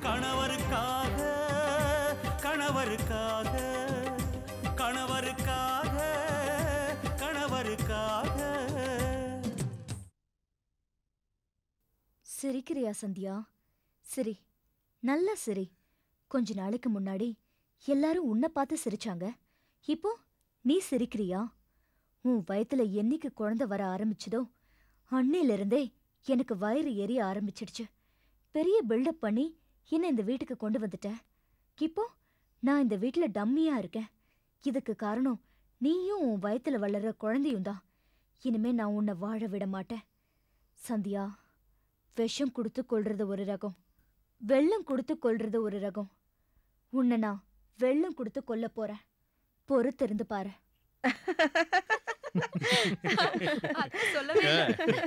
கணவருக்காக கணவருக்காக கணவருக்காக கணவருக்காக சிரிக்கிறியா சந்தியா சிரி நல்லா சிரி கொஞ்ச நாளைக்கு முன்னாடி எல்லாரும் உன்னை பார்த்து சிரிச்சாங்க இப்போ நீ சிரிக்கிறியா உன் வயத்துல என்னைக்கு குழந்தை வர ஆரம்பிச்சதோ அன்னையிலிருந்தே எனக்கு வயிறு எரிய ஆரம்பிச்சிடுச்சு பெரிய பில்டப் பண்ணி என்ன இந்த வீட்டுக்கு கொண்டு வந்துட்ட இப்போ நான் இந்த வீட்ல டம்மியா இருக்கேன் இதுக்கு காரணம் நீயும் உன் வயத்துல வளர்ற குழந்தையும் தான் இனிமே நான் உன்னை வாழ விட மாட்டேன் சந்தியா விஷம் கொடுத்து கொல்றது ஒரு ரகம் வெள்ளம் கொடுத்து கொல்றது ஒரு ரகம் உன்னை நான் வெள்ளம் கொடுத்து கொல்ல போறேன் பொறுத்திருந்து பாரு அதான் சொல்லவே இல்ல.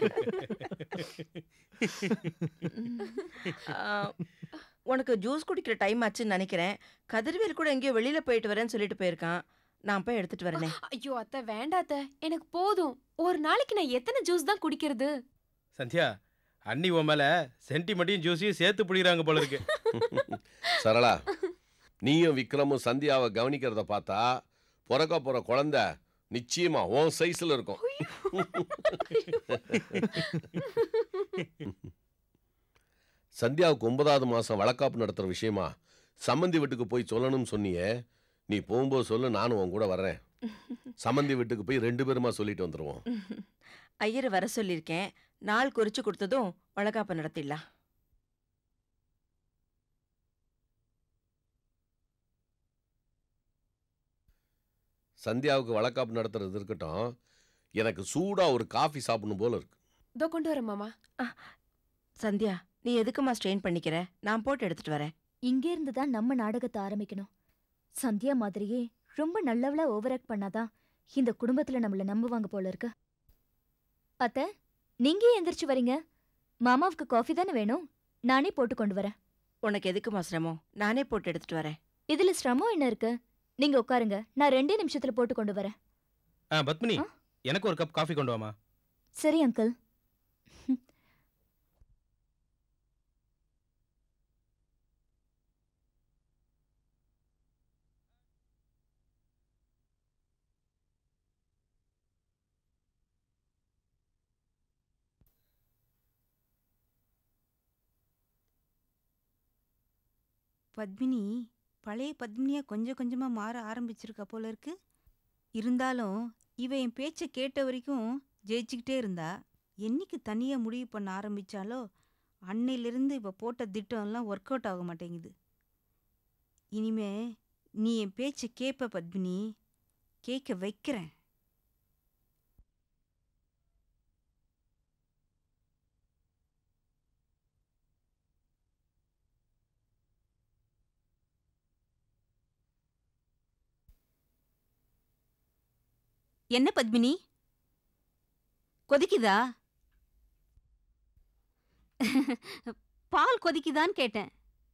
ஆ, உனக்கு ஜூஸ் குடிக்கிற டைம் ஆச்சுன்னு நினைக்கிறேன் கதிர்வேல் கூட எங்கேயோ வெளியில போயிட்டு வரேன்னு சொல்லிட்டு போயிருக்கான் நான் போய் எடுத்துட்டு வரேனே ஐயோ அத்தை வேண்டாம் அத்தை எனக்கு போதும் ஒரு நாளைக்கு நான் எத்தனை ஜூஸ் தான் குடிக்கிறது சந்தியா அண்ணி உன் மேல சென்டிமெண்ட்டையும் ஜூஸையும் சேர்த்து பிடிக்கிறாங்க போல இருக்கு சரளா நீயும் விக்ரமும் சந்தியாவை கவனிக்கிறத பார்த்தா பிறக்க போற குழந்தை நிச்சயமா உன் சைஸ்ல இருக்கும் சந்தியாவுக்கு ஒன்பதாவது மாசம் வளக்காப்பு நடத்துற விஷயமா சம்மந்தி வீட்டுக்கு போய் சொல்லணும்னு சொன்னியே நீ போகும்போது சொல்லு நானும் உன் கூட வர்றேன் சம்மந்தி வீட்டுக்கு போய் ரெண்டு பேருமா சொல்லிட்டு வந்துருவோம் ஐயரை வர சொல்லியிருக்கேன் நாள் குறிச்சு கொடுத்ததும் வளகாப்பு நடத்திடலாம் சந்தியாவுக்கு வளக்காப்பு நடத்துறது இருக்கட்டும் எனக்கு சூடா ஒரு காஃபி சாப்பிடணும் போல இருக்கு இதோ கொண்டு வரேன் மாமா சந்தியா நீ எதுக்குமா ஸ்ட்ரெயின் பண்ணிக்கிற நான் போட்டு எடுத்துட்டு வரேன் இங்கே இருந்து தான் நம்ம நாடகத்தை ஆரம்பிக்கணும் சந்தியா மாதிரியே ரொம்ப நல்லவளா ஓவர் ஆக்ட் பண்ணாதான் இந்த குடும்பத்துல நம்மள நம்புவாங்க போல இருக்கு அத்த நீங்க ஏன் எந்திரிச்சு வரீங்க மாமாவுக்கு காஃபி தானே வேணும் நானே போட்டு கொண்டு வரேன் உனக்கு எதுக்குமா சிரமம் நானே போட்டு எடுத்துட்டு வரேன் இதுல சிரமம் என்ன இருக்கு நீங்க உட்காருங்க நான் ரெண்டே நிமிஷத்துல போட்டு கொண்டு வரேன் ஆ பத்மினி ஆ? எனக்கு ஒரு கப் காஃபி கொண்டு வாமா சரி அங்கிள் பத்மினி பழைய பத்மினியா கொஞ்சம் கொஞ்சமா மாற ஆரம்பிச்சிருக்கா போல இருக்கு இருந்தாலும் இவ என் பேச்சை கேட்ட வரைக்கும் ஜெயிச்சுக்கிட்டே இருந்தா என்னைக்கு தனியா முடிவு பண்ண ஆரம்பிச்சாலோ அன்னையிலிருந்து இவ போட்ட திட்டம் எல்லாம் ஒர்க் அவுட் ஆக மாட்டேங்குது இனிமே நீ என் பேச்சை கேட்ப பத்மினி கேட்க வைக்கிறேன் என்ன பத்மினி கொதிக்குதா பால் கொதிக்குதான்னு கேட்டேன்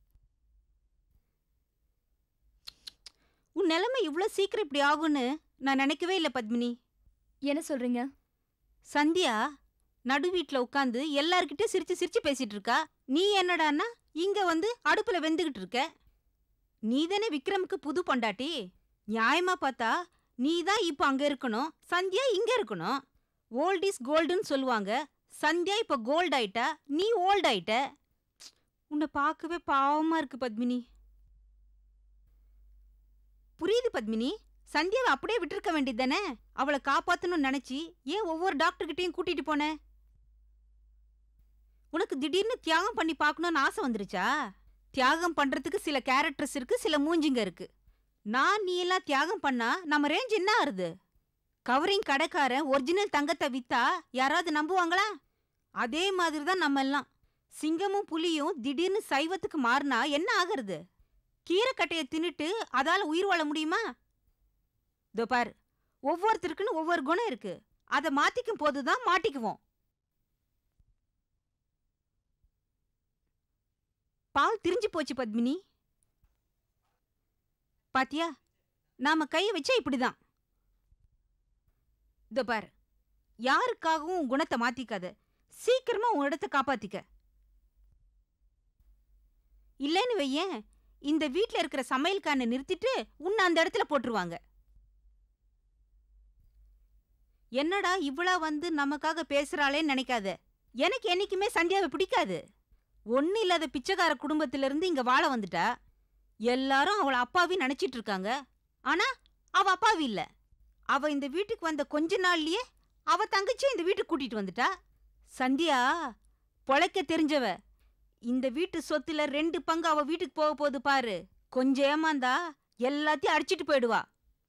உன் நிலைமை இவ்வளோ சீக்கிரம் இப்படி ஆகும்னு நான் நினைக்கவே இல்லை பத்மினி என்ன சொல்றீங்க சந்தியா நடு வீட்டில் உட்காந்து எல்லார்கிட்டயும் சிரிச்சு சிரிச்சு பேசிட்டு இருக்கா நீ என்னடான்னா இங்க வந்து அடுப்புல வெந்துகிட்டு இருக்க நீ தானே விக்ரமுக்கு புது பொண்டாட்டி நியாயமா பார்த்தா நீ தான் இப்போ அங்க இருக்கணும் சந்தியா இங்க இருக்கணும் ஓல்ட் இஸ் கோல்டுன்னு சொல்லுவாங்க சந்தியா இப்போ கோல்ட் ஆயிட்டா நீ ஓல்ட் ஆயிட்ட உன்னை பார்க்கவே பாவமா இருக்கு பத்மினி புரியுது பத்மினி சந்தியாவை அப்படியே விட்டுருக்க வேண்டியது தானே அவளை காப்பாத்தணும்னு நினைச்சி ஏன் ஒவ்வொரு டாக்டர்கிட்டயும் கூட்டிட்டு போன உனக்கு திடீர்னு தியாகம் பண்ணி பார்க்கணும்னு ஆசை வந்துருச்சா தியாகம் பண்றதுக்கு சில கேரக்டர்ஸ் இருக்கு சில மூஞ்சிங்க இருக்கு நான் நீ எல்லாம் தியாகம் பண்ணா நம்ம ரேஞ்ச் என்ன ஆறுது கவரிங் கடைக்காரன் ஒரிஜினல் தங்கத்தை வித்தா யாராவது நம்புவாங்களா அதே மாதிரி தான் நம்ம எல்லாம் சிங்கமும் புலியும் திடீர்னு சைவத்துக்கு மாறினா என்ன ஆகுறது கீரைக்கட்டையை தின்னுட்டு அதால உயிர் வாழ முடியுமா இதோ பார் ஒவ்வொருத்தருக்குன்னு ஒவ்வொரு குணம் இருக்கு அதை மாத்திக்கும் போதுதான் மாட்டிக்குவோம் பால் திரிஞ்சு போச்சு பத்மினி பாத்தியா நாம கையை வச்சா இப்படிதான் இதோ பார் யாருக்காகவும் உன் குணத்தை மாத்திக்காத சீக்கிரமா உன் இடத்தை காப்பாத்திக்க இல்லைன்னு வையேன் இந்த வீட்ல இருக்கிற சமையல்காரனை நிறுத்திட்டு உன்னை அந்த இடத்துல போட்டுருவாங்க என்னடா இவ்வளா வந்து நமக்காக பேசுறாளேன்னு நினைக்காத எனக்கு என்னைக்குமே சந்தியாவை பிடிக்காது ஒண்ணு இல்லாத பிச்சைக்கார குடும்பத்துல இருந்து இங்க வாழ வந்துட்டா எல்லாரும் அவள அப்பாவி நினைச்சிட்டு இருக்காங்க ஆனா அவ அப்பாவி இல்ல அவ இந்த வீட்டுக்கு வந்த கொஞ்ச நாள்லயே அவ தங்கச்சி இந்த வீட்டுக்கு கூட்டிட்டு வந்துட்டா சந்தியா பொழைக்க தெரிஞ்சவ இந்த வீட்டு சொத்துல ரெண்டு பங்கு அவ வீட்டுக்கு போக போகுது பாரு கொஞ்சம் ஏமாந்தா எல்லாத்தையும் அடிச்சிட்டு போயிடுவா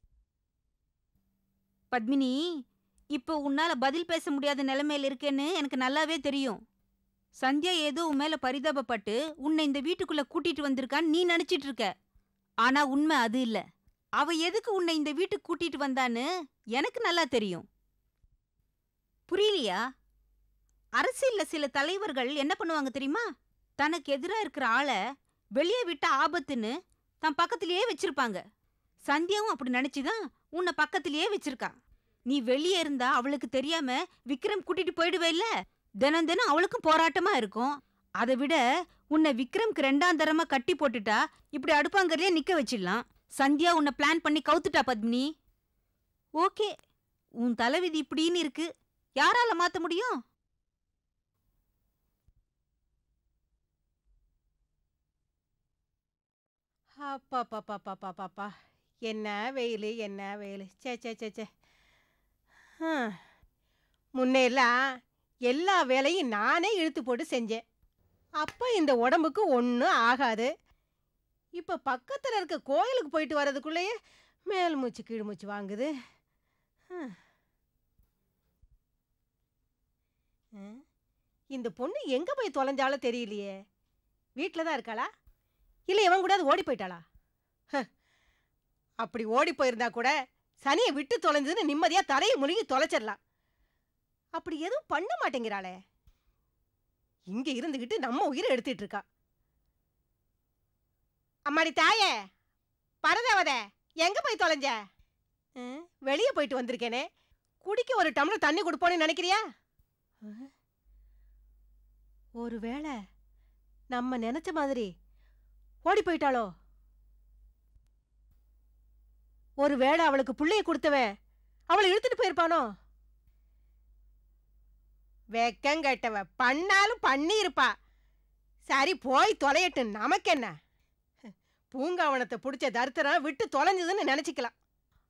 பத்மினி இப்போ உன்னால பதில் பேச முடியாத நிலைமையில இருக்கேன்னு எனக்கு நல்லாவே தெரியும் சந்தியா ஏதோ உன் மேல பரிதாபப்பட்டு உன்னை இந்த வீட்டுக்குள்ள கூட்டிட்டு வந்திருக்கான்னு நீ நினைச்சிட்டு இருக்க ஆனா உண்மை அது இல்ல அவ எதுக்கு உன்னை இந்த வீட்டுக்கு கூட்டிட்டு வந்தான்னு எனக்கு நல்லா தெரியும் புரியலையா அரசியல்ல சில தலைவர்கள் என்ன பண்ணுவாங்க தெரியுமா தனக்கு எதிரா இருக்கிற ஆளை வெளியே விட்ட ஆபத்துன்னு தன் பக்கத்திலேயே வச்சிருப்பாங்க சந்தியாவும் அப்படி நினைச்சுதான் உன்னை பக்கத்திலேயே வச்சிருக்கா நீ வெளியே இருந்தா அவளுக்கு தெரியாம விக்ரம் கூட்டிட்டு போயிடுவே இல்ல தினம் தினம் அவளுக்கும் போராட்டமா இருக்கும் அதை விட உன்னை விக்ரம்க்கு ரெண்டாம் தரமா கட்டி போட்டுட்டா இப்படி அடுப்பாங்கறதுலயே நிக்க வச்சிடலாம் சந்தியா உன்னை பிளான் பண்ணி கவுத்துட்டா பத்மினி ஓகே உன் தலைவிதி இப்படின்னு இருக்கு யாரால மாத்த முடியும் அப்பாப்பாப்பாப்பாப்பாப்பா என்ன வெயில் என்ன வெயில் சே சே சே சே ஹம். முன்னெல்லாம் எல்லா வேலையும் நானே இழுத்து போட்டு செஞ்சேன் அப்போ இந்த உடம்புக்கு ஒன்றும் ஆகாது இப்போ பக்கத்தில் இருக்க கோயிலுக்கு போயிட்டு வர்றதுக்குள்ளேயே மேல் மூச்சு கீழ் மூச்சு வாங்குது ஹம். ஹம். இந்த பொண்ணு எங்கே போய் தொலைஞ்சாலும் தெரியலையே வீட்டில் தான் இருக்காளா இல்லை இவன் கூட ஓடி போயிட்டாளா ஹ, அப்படி ஓடி போயிருந்தா கூட சனியை விட்டு தொலைஞ்சதுன்னு நிம்மதியா தலையை முழுகி தொலைச்சிடலாம் அப்படி எதுவும் பண்ண மாட்டேங்கிறாளே இங்க இருந்துகிட்டு நம்ம உயிரை எடுத்துட்டு இருக்கா அம்மாடி தாயே பரதேவதே எங்க போய் தொலைஞ்ச ம், வெளியே போயிட்டு வந்திருக்கேனே குடிக்க ஒரு டம்ளர் தண்ணி கொடுப்போன்னு நினைக்கிறியா ம், ஒருவேளை நம்ம நினைச்ச மாதிரி ஓடி போயிட்டாளோ ஒருவேளை அவளுக்கு புள்ளைய கொடுத்தவன் அவளை இழுத்துட்டு போயிருப்பானோ வெக்கம் கெட்டவ பண்ணாலும் பண்ணியிருப்பா சரி போய் தொலையட்டு நமக்கு என்ன பூங்காவனத்தை பிடிச்ச தரித்திரம் விட்டு தொலைஞ்சதுன்னு நினைச்சுக்கலாம்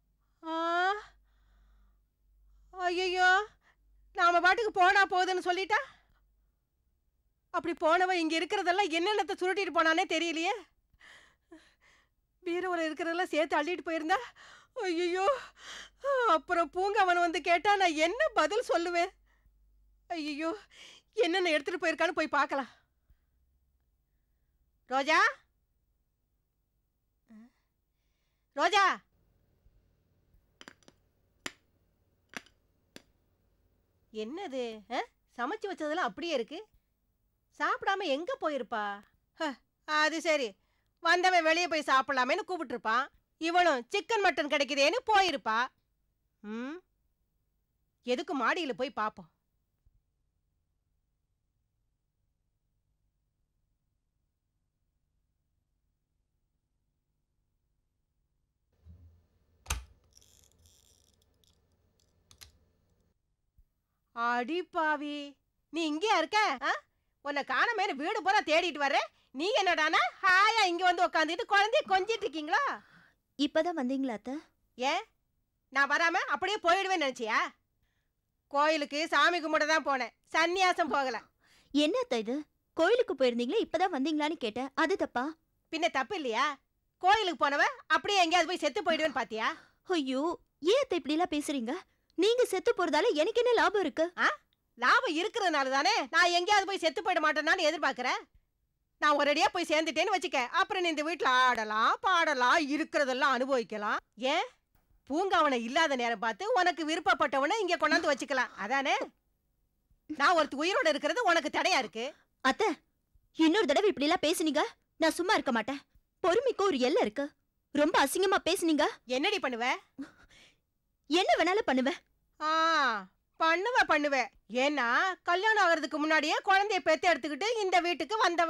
ஐயோ நாம பாட்டுக்கு போனா போகுதுன்னு சொல்லிட்டா அப்படி போனவன் இங்க இருக்கிறதெல்லாம் என்னென்னத்தை சுருட்டிட்டு போனானே தெரியலையே பீரோவில் இருக்கிறதெல்லாம் சேர்த்து அள்ளிட்டு போயிருந்தா ஐயோ அப்புறம் பூங்காவன் வந்து கேட்டா நான் என்ன பதில் சொல்லுவேன் ஐயோ என்னென்ன எடுத்துட்டு போயிருக்கான்னு போய் பார்க்கலாம் ரோஜா ரோஜா என்னது ஆ? சமைச்சு வச்சதெல்லாம் அப்படியே இருக்கு சாப்பிடாம எங்க போயிருப்பா ஹ, அது சரி வந்தவன் வெளியே போய் சாப்பிடலாமேன்னு கூப்பிட்டுருப்பான் இவனும் சிக்கன் மட்டன் கிடைக்குதேன்னு போயிருப்பா ம் எதுக்கு மாடியில போய் பார்ப்போம் அடி பாவி நீ இங்கேயா இருக்க ஆ? உன்னை காணமேனு வீடு பூரா தேடிட்டு வர்ற நீ என்னடானா ஹாயா இங்க வந்து உட்காந்துட்டு குழந்தைய கொஞ்சிட்டு இருக்கீங்களா இப்பதான் வந்தீங்களா அத்த ஏன் நான் வராம அப்படியே போயிடுவேன்னு நினைச்சியா கோயிலுக்கு சாமி கும்பிட தான் போனேன் சந்நியாசம் போகல என்ன அத்த இது கோயிலுக்கு போயிருந்தீங்களா இப்பதான் வந்தீங்களான்னு கேட்டேன் அது தப்பா பின்ன தப்பு இல்லையா கோயிலுக்கு போனவ அப்படியே எங்கேயாவது போய் செத்து போயிடுவேன்னு பாத்தியா ஐயோ ஏன் அத்த இப்படி எல்லாம் பேசுறீங்க நீங்க செத்து போறதால எனக்கு என்ன லாபம் இருக்கு லாபம் இருக்கிறதுனால தானே நான் எங்கேயாவது போய் செத்து போயிட மாட்டேனான்னு எதிர்பார்க்கறேன் நான் ஒரேடியா போய் சேர்ந்துட்டேன்னு வச்சுக்க அப்புறம் நீ இந்த வீட்டில் ஆடலாம் பாடலாம் இருக்கிறதெல்லாம் அனுபவிக்கலாம் ஏன் பூங்காவனை இல்லாத நேரம் பார்த்து உனக்கு விருப்பப்பட்டவனை இங்க கொண்டாந்து வச்சுக்கலாம் அதானே நான் ஒருத்தி உயிரோட இருக்கிறது உனக்கு தடையா இருக்கு அத்த இன்னொரு தடவை இப்படி எல்லாம் பேசுனீங்க நான் சும்மா இருக்க மாட்டேன் பொறுமைக்கு ஒரு எல்லை இருக்கு ரொம்ப அசிங்கமா பேசுனீங்க என்னடி பண்ணுவ என்ன வேணாலும் பண்ணுவேன் ஆ பண்ணுவ பண்ணுவ ஏன்னா கல்யாணம் ஆகிறதுக்கு முன்னாடியே குழந்தைய பெத்து எடுத்துக்கிட்டு இந்த வீட்டுக்கு வந்தவ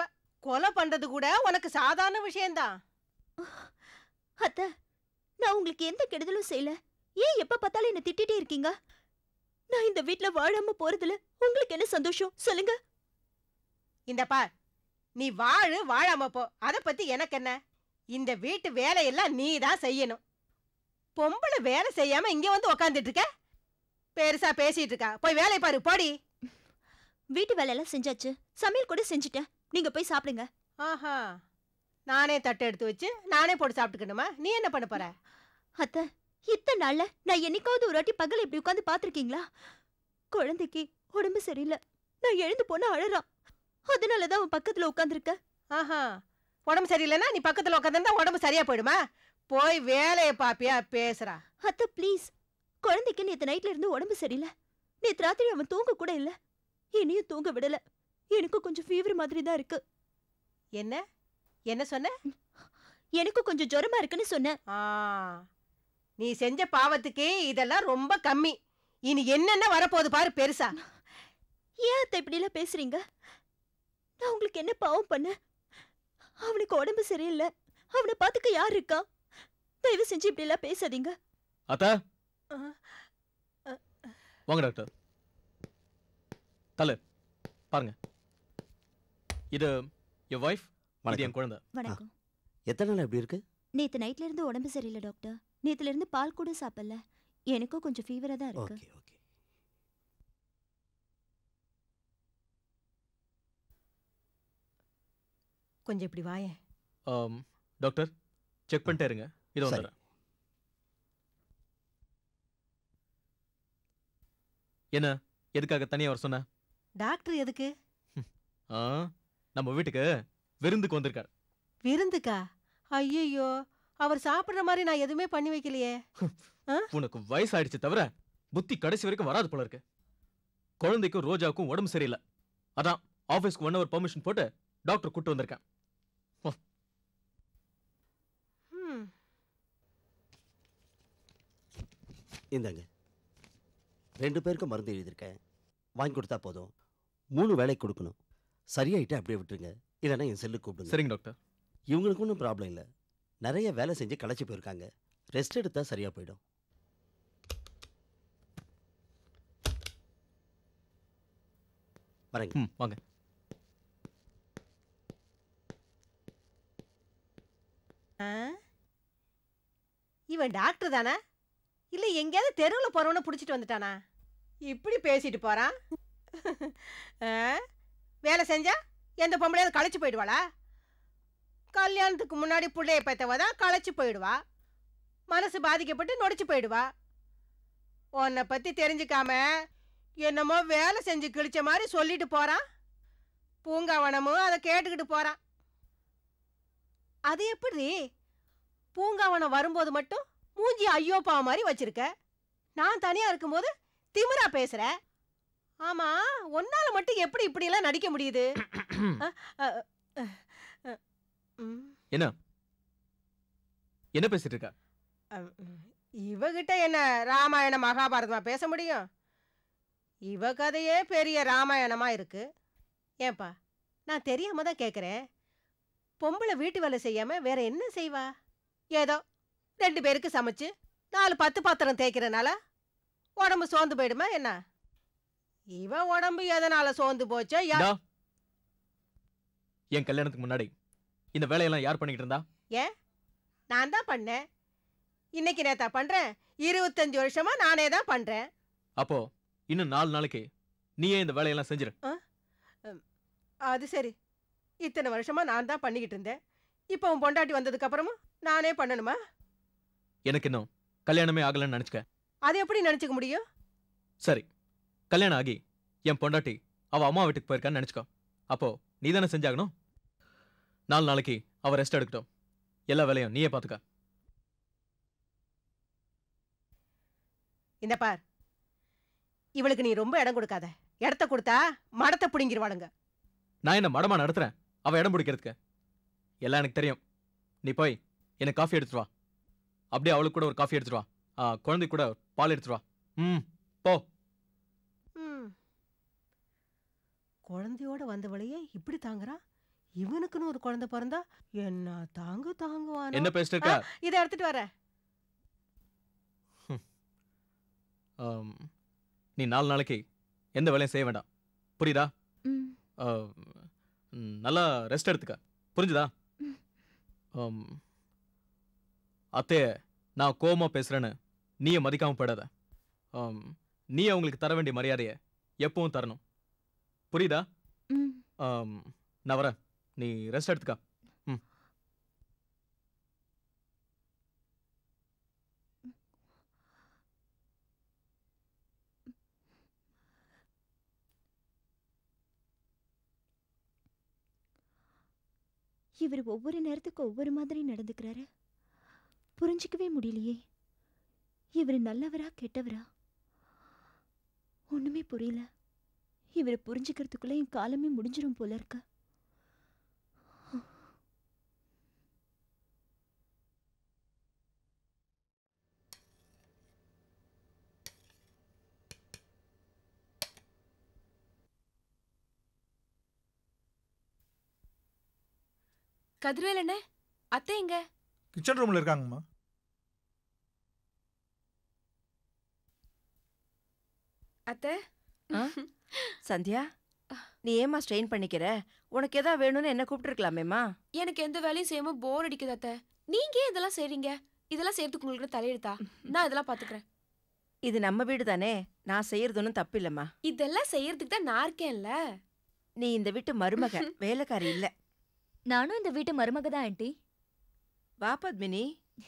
கொலை பண்றது கூட உனக்கு சாதாரண விஷயம்தான் அத்த நான் உங்களுக்கு எந்த கெடுதலும் செய்யல ஏன் எப்ப பார்த்தாலும் என்ன திட்டிட்டே இருக்கீங்க நான் இந்த வீட்ல வாழாம போறதுல உங்களுக்கு என்ன சந்தோஷம் சொல்லுங்க இந்த பார் நீ வாழு வாழாம போ அத பத்தி எனக்கு என்ன இந்த வீட்டு வேலையெல்லாம் நீ தான் செய்யணும் பொம்பளை வேலை செய்யாம இங்க வந்து உக்காந்துட்டு இருக்க பெருசா பேசிட்டு இருக்கா போய் வேலையை பாரு போடி வீட்டு வேலையெல்லாம் செஞ்சாச்சு சமையல் கூட செஞ்சுட்டேன் நீங்க போய் சாப்பிடுங்க ஆஹா நானே தட்டு எடுத்து வச்சு நானே போட்டு சாப்பிட்டுக்கணுமா நீ என்ன பண்ண போற அத்த இத்தனை நாள்ல நான் என்னைக்காவது ஒரு வாட்டி பகல் இப்படி உட்காந்து பாத்திருக்கீங்களா குழந்தைக்கு உடம்பு சரியில்லை நான் எழுந்து போனா அழறான் அதனாலதான் அவன் பக்கத்துல உட்காந்துருக்க ஆஹா உடம்பு சரியில்லைன்னா நீ பக்கத்துல உட்காந்துருந்தா உடம்பு சரியா போயிடுமா போய் வேலையை பாப்பியா பேசுறா அத்த ப்ளீஸ் குழந்தைக்கு நேத்து நைட்ல இருந்து உடம்பு சரியில்லை நேத்து ராத்திரி அவன் தூங்க கூட இல்ல இனியும் தூங்க விடல எனக்கும் கொஞ்சம் ஃபீவர் மாதிரி தான் இருக்கு என்ன என்ன சொன்ன எனக்கும் கொஞ்சம் ஜுரமா இருக்குன்னு சொன்னேன் ஆ நீ செஞ்ச பாவத்துக்கு இதெல்லாம் ரொம்ப கம்மி இனி என்னென்ன வரப்போகுது பாரு பெருசா ஏன் அத்தை இப்படி எல்லாம் பேசுறீங்க நான் உங்களுக்கு என்ன பாவம் பண்ண அவனுக்கு உடம்பு சரியில்லை அவனை பாத்துக்க யார் இருக்கா தயவு செஞ்சு இப்படி எல்லாம் பேசாதீங்க அத்தா ஆ, ஆ, வாங்க டாக்டர் தல பாருங்க இது என் ஒய்ஃப் இது வணக்கம் என் குழந்தை வணக்கம் எத்தனை நாள் எப்படி இருக்கு நேத்து நைட்ல இருந்து உடம்பு சரியில்லை டாக்டர் நேத்துல இருந்து பால் கூட சாப்பிடல எனக்கும் கொஞ்சம் ஃபீவரா தான் இருக்கு ஓகே ஓகே கொஞ்சம் இப்படி வாயேன் ஆம், டாக்டர் செக் பண்ணிட்டே இருங்க இது சரி. வந்துடுறேன் என்ன எதுக்காக தனியா வர சொன்ன டாக்டர் எதுக்கு ஆ நம்ம வீட்டுக்கு விருந்துக்கு வந்திருக்காரு விருந்துக்கா ஐயோ அவர் சாப்பிடுற மாதிரி நான் எதுவுமே பண்ணி வைக்கலையே உனக்கு வயசாயிடுச்சு தவிர புத்தி கடைசி வரைக்கும் வராது போல இருக்கு குழந்தைக்கும் ரோஜாவுக்கும் உடம்பு சரியில்லை அதான் ஆபீஸ்க்கு ஒன் ஹவர் பர்மிஷன் போட்டு டாக்டர் கூட்டு வந்திருக்கேன் ம், இந்தாங்க ரெண்டு பேருக்கும் மருந்து எழுதியிருக்கேன் வாங்கி கொடுத்தா போதும் மூணு வேலைக்கு கொடுக்கணும் சரியாயிட்டு அப்படியே விட்டுருங்க இல்லைன்னா என் செல்லு கூப்பிடுங்க சரிங்க டாக்டர் இவங்களுக்கு ஒன்றும் ப்ராப்ளம் இல்லை நிறைய வேலை செஞ்சு களைச்சி போயிருக்காங்க ரெஸ்ட் எடுத்தா சரியா போயிடும் வரேங்க ம் வாங்க ஆ? இவன் டாக்டர் தானா இல்ல எங்கேயாவது தெருவில் போறவன புடிச்சிட்டு வந்துட்டானா இப்படி பேசிட்டு போறான் ஆ? வேலை செஞ்சா எந்த பொம்பளையாவது களைச்சு போயிடுவாளா கல்யாணத்துக்கு முன்னாடி பிள்ளைய பெத்தவ தான் களைச்சு போயிடுவா மனசு பாதிக்கப்பட்டு நொடிச்சு போயிடுவா உன்னை பத்தி தெரிஞ்சுக்காம என்னமோ வேலை செஞ்சு கிழிச்ச மாதிரி சொல்லிட்டு போறான் பூங்காவனமும் அதை கேட்டுக்கிட்டு போறான் அது எப்படி பூங்காவனம் வரும்போது மட்டும் மூஞ்சி ஐயோ பாவ மாதிரி வச்சிருக்க நான் தனியா இருக்கும்போது திமிரா பேசுற ஆமா உன்னால மட்டும் எப்படி இப்படி எல்லாம் நடிக்க முடியுது அ, அ, அ, அ, ம், என்ன பேசிட்டு இருக்கா அம், இவகிட்ட என்ன ராமாயணம் மகாபாரதமா பேச முடியும் இவ கதையே பெரிய ராமாயணமா இருக்கு ஏன்பா நான் தெரியாம தான் கேக்குறேன் பொம்பளை வீட்டு வேலை செய்யாம வேற என்ன செய்வா ஏதோ ரெண்டு பேருக்கு சமைச்சு நாலு பத்து பாத்திரம் தேய்க்கிறனால உடம்பு சோர்ந்து போயிடுமா என்ன இவ உடம்பு எதனால சோர்ந்து போச்சோ யா- இந்தா. என் கல்யாணத்துக்கு முன்னாடி இந்த வேலையெல்லாம் யார் பண்ணிக்கிட்டு இருந்தா நான் தான் பண்ணேன் இன்னைக்கு நேத்தா பண்றேன் இருபத்தஞ்சு வருஷமா நானே தான் பண்றேன் அப்போ இன்னும் நாலு நாளைக்கு நீயே இந்த வேலையெல்லாம் செஞ்சிரு அது சரி இத்தனை வருஷமா நான் தான் பண்ணிக்கிட்டு இருந்தேன் இப்போ உன் பொண்டாட்டி வந்ததுக்கு அப்புறமும் நானே பண்ணணுமா எனக்கு இன்னும் கல்யாணமே ஆகலைன்னு நினைச்சுக்க அது எப்படி நினைச்சுக்க முடியும் சரி கல்யாணம் ஆகி என் பொண்டாட்டி அவ அம்மா வீட்டுக்கு போயிருக்கான்னு நினைச்சுக்கோ அப்போ நீ தானே செஞ்சாகணும் நாலு நாளைக்கு அவ ரெஸ்ட் எடுக்கட்டும் எல்லா வேலையும் நீயே பாத்துக்க இந்த பார் இவளுக்கு நீ ரொம்ப இடம் கொடுக்காத இடத்த கொடுத்தா மடத்தை பிடுங்கிருவாளுங்க நான் என்ன மடமா நடத்துறேன் அவ இடம் பிடிக்கிறதுக்கு எல்லாம் எனக்கு தெரியும் நீ போய் எனக்கு காஃபி எடுத்துட்டு வா அப்படியே அவளுக்கு கூட ஒரு காஃபி எடுத்துட்டு வா ஆ, குழந்தைக்கு கூட பால் எடுத்துட்டு வா ம் போ ம். குழந்தையோட வந்தவளையே இப்படி தாங்குறான் இவனுக்குன்னு ஒரு குழந்தை பிறந்தா என்ன தாங்கு தாங்குவானோ என்ன பேசிட்டு இருக்க இதை எடுத்துட்டு வரேன் ஆம், நீ நாலு நாளைக்கு எந்த வேலையும் செய்ய வேண்டாம் புரியுதா ம் ஆம், ம், நல்லா ரெஸ்ட் எடுத்துக்க புரிஞ்சுதா ஆம், அத்தைய நான் கோவமா பேசுறேன்னு நீயை மதிக்காம போயிடாத ஆம், நீ அவங்களுக்கு தர வேண்டிய மரியாதையை எப்பவும் தரணும் புரியுதா ம் ஆம், நான் வரேன் நீ ரெஸ்ட் எடுத்துக்க ம் இவர் ஒவ்வொரு நேரத்துக்கு ஒவ்வொரு மாதிரி நடந்துக்கிறாரு புரிஞ்சிக்கவே முடியலையே இவர் நல்லவரா கெட்டவரா ஒண்ணுமே புரியல இவரை புரிஞ்சுக்கிறதுக்குள்ள என் காலமே முடிஞ்சிரும் போல இருக்கு கதிர்வேல் என்ன அத்தை எங்க கிச்சன் ரூம்ல இருக்காங்கம்மா அத்தை சந்தியா நீ ஏமா ஸ்ட்ரெயின் பண்ணிக்கிற உனக்கு எதா வேணும்னு என்ன கூப்பிட்டுருக்கலாமேம்மா எனக்கு எந்த வேலையும் செய்யாம போர் அடிக்குது அத்தை நீங்க ஏன் இதெல்லாம் செய்றீங்க இதெல்லாம் செய்யறதுக்கு உங்களுக்கு தலையெழுத்தா நான் இதெல்லாம் பாத்துக்கிறேன் இது நம்ம வீடு தானே நான் செய்யறது ஒன்றும் தப்பு இல்லம்மா இதெல்லாம் செய்யறதுக்கு தான் நான் இருக்கேன்ல நீ இந்த வீட்டு மருமக வேலைக்காரி இல்ல நானும் இந்த வீட்டு மருமக தான் ஆண்டி வா பத்மினி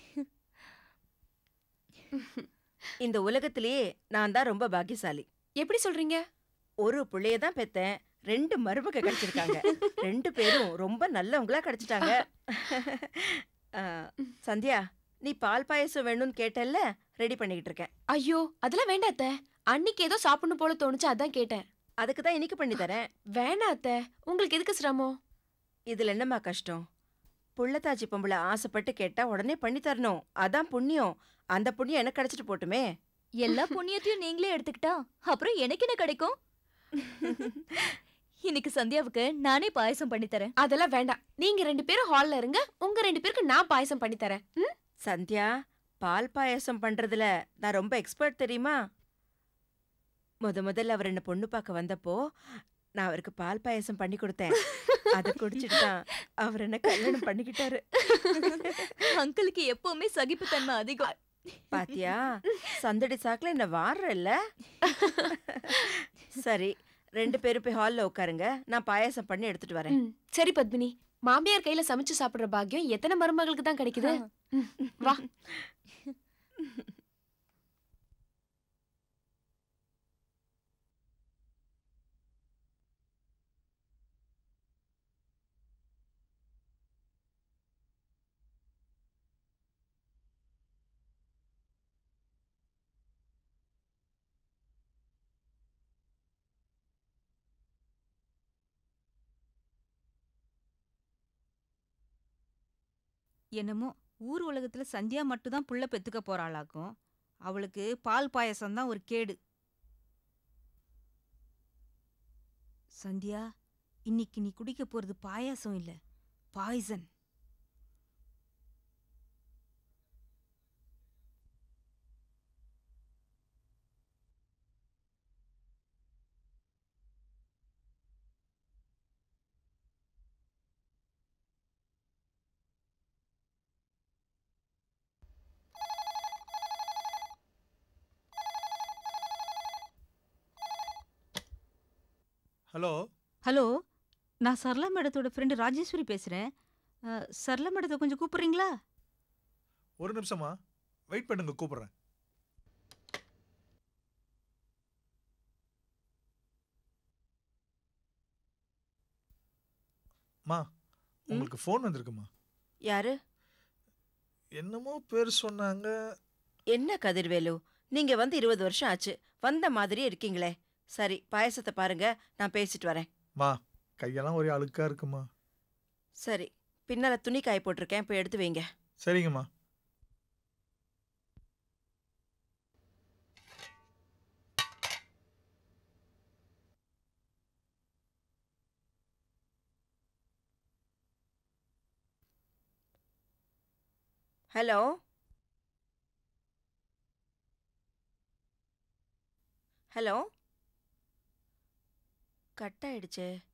இந்த உலகத்திலேயே நான் தான் ரொம்ப பாக்கியசாலி எப்படி சொல்றீங்க ஒரு புள்ளைய தான் பெத்தேன் ரெண்டு மருமக கிடைச்சிருக்காங்க ரெண்டு பேரும் ரொம்ப நல்லவங்களா கிடைச்சிட்டாங்க ஆ, சந்தியா நீ பால் பாயசம் வேணும்னு கேட்டல்ல ரெடி பண்ணிக்கிட்டு இருக்கேன் ஐயோ அதெல்லாம் வேண்டாம் அத்தை அன்னைக்கு ஏதோ சாப்பிடணும் போல தோணுச்சு அதான் கேட்டேன் அதுக்கு தான் இன்னைக்கு பண்ணி தரேன் வேணாம் அத்தை உங்களுக்கு எதுக்கு சிரமம் இதுல என்னம்மா கஷ்டம் புள்ளத்தாச்சி பொம்பளை ஆசைப்பட்டு கேட்டா உடனே பண்ணி தரணும் அதான் புண்ணியம் அந்த புண்ணியம் எனக்கு கிடைச்சிட்டு போட்டுமே எல்லா புண்ணியத்தையும் நீங்களே எடுத்துக்கிட்டா அப்புறம் எனக்கு என்ன கிடைக்கும் இன்னைக்கு சந்தியாவுக்கு நானே பாயசம் பண்ணி தரேன் அதெல்லாம் வேண்டாம் நீங்க ரெண்டு பேரும் ஹால்ல இருங்க உங்க ரெண்டு பேருக்கு நான் பாயசம் பண்ணி தரேன் ம்? சந்தியா பால் பாயாசம் பண்றதுல நான் ரொம்ப எக்ஸ்பர்ட் தெரியுமா முத முதல்ல அவர் என்ன பொண்ணு பார்க்க வந்தப்போ நான் அவருக்கு பால் பாயாசம் பண்ணி கொடுத்தேன் அதை குடிச்சிட்டு தான் அவர் என்ன கல்யாணம் பண்ணிக்கிட்டாரு அங்கிளுக்கு எப்பவுமே சகிப்புத்தன்மை அதிகம் பாத்தியா சந்தடி சாக்குல என்ன வாடுறல்ல சரி ரெண்டு பேரும் போய் ஹால்ல உட்காருங்க நான் பாயாசம் பண்ணி எடுத்துட்டு வரேன் ம், சரி பத்மினி மாமியார் கையில சமைச்சு சாப்பிடுற பாக்கியம் எத்தனை மருமகளுக்கு தான் கிடைக்குது ம், வா என்னமோ ஊர் உலகத்துல சந்தியா மட்டும் தான் புள்ள பெத்துக்க போறாளாக்கும் அவளுக்கு பால் பாயசம் தான் ஒரு கேடு சந்தியா இன்னைக்கு நீ குடிக்க போறது பாயாசம் இல்ல பாய்சன் ஹலோ ஹலோ நான் சரளா மேடத்தோட ஃப்ரெண்டு ராஜேஸ்வரி பேசுறேன் அஹ், சரளா மேடத்தை கொஞ்சம் கூப்பிடுறீங்களா ஒரு நிமிஷமா வெயிட் பண்ணுங்க கூப்பிடுறேன் மா உங்களுக்கு ஃபோன் வந்திருக்குமா யாரு என்னமோ பேர் சொன்னாங்க என்ன கதிர்வேலு நீங்க வந்து இருபது வருஷம் ஆச்சு வந்த மாதிரியே இருக்கீங்களே சரி பாயசத்தை பாருங்க நான் பேசிட்டு வரேன் மா கையெல்லாம் ஒரே அழுக்கா இருக்குமா சரி பின்னால துணி காய போட்டிருக்கேன் போய் எடுத்து வைங்க சரிங்கம்மா ஹலோ ஹலோ கட் ஆயிடுச்சே